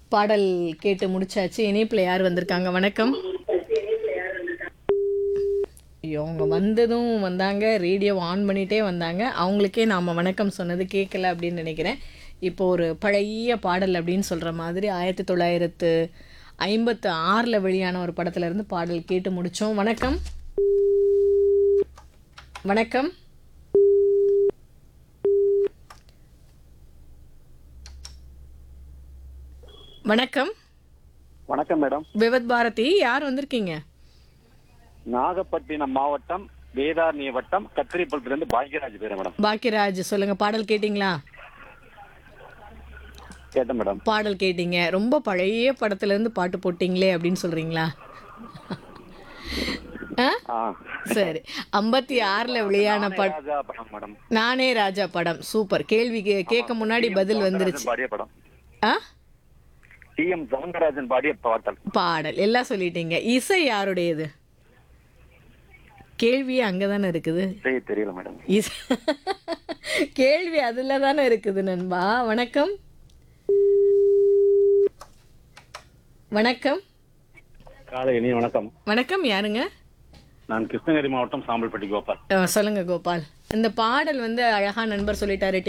பாடல் கேட்டு முடிச்சாச்சு இணைப்புல யார் வந்திருக்காங்க வணக்கம் ஐயோ அவங்க வந்ததும் வந்தாங்க ரேடியோ ஆன் பண்ணிட்டே வந்தாங்க அவங்களுக்கே நாம வணக்கம் சொன்னது கேட்கல அப்படின்னு நினைக்கிறேன் இப்போ ஒரு பழைய பாடல் அப்படின்னு சொல்ற மாதிரி ஆயிரத்தி தொள்ளாயிரத்து ஐம்பத்து ஆறில் வெளியான ஒரு படத்துல இருந்து பாடல் கேட்டு முடிச்சோம் வணக்கம் வணக்கம் வணக்கம் வணக்கம் மேடம் விவத் பாரதி யார் வந்திருக்கீங்க நாகப்பட்டினம் மாவட்டம் வேதாரண்ய வட்டம் கத்திரிப்பள்ளத்திலிருந்து பாக்யராஜ் பேரு மேடம் பாக்கியராஜ் சொல்லுங்க பாடல் கேட்டிங்களா கேட்டேன் மேடம் பாடல் கேட்டீங்க ரொம்ப பழைய படத்துல இருந்து பாட்டு போட்டீங்களே அப்படின்னு சொல்றீங்களா ஆ? ஆ சரி ஐம்பத்தி ஆறுல வெளியான படம் ராஜா படம் மேடம் நானே ராஜா படம் சூப்பர் கேள்வி கே- கேட்க முன்னாடி பதில் வந்துருச்சு பாடிய படம் ஆ டி எம் சவுந்தரராஜன் பாடிய பாட்டல் பாடல் எல்லாம் சொல்லிட்டீங்க இசை யாருடையது கேள்வியே அங்கதானே இருக்குது சரி தெரியல மேடம் இஸ் கேள்வி அதில் தானே இருக்குது நண்பா வணக்கம் வணக்கம் காலை இனி வணக்கம் வணக்கம் யாருங்க நான் கிருஷ்ணகிரி மாவட்டம் சாம்பல்பட்டி கோபால் அஹ், சொல்லுங்க கோபால் இந்த பாடல் வந்து அழகா நண்பர் சொல்லிட்டாரு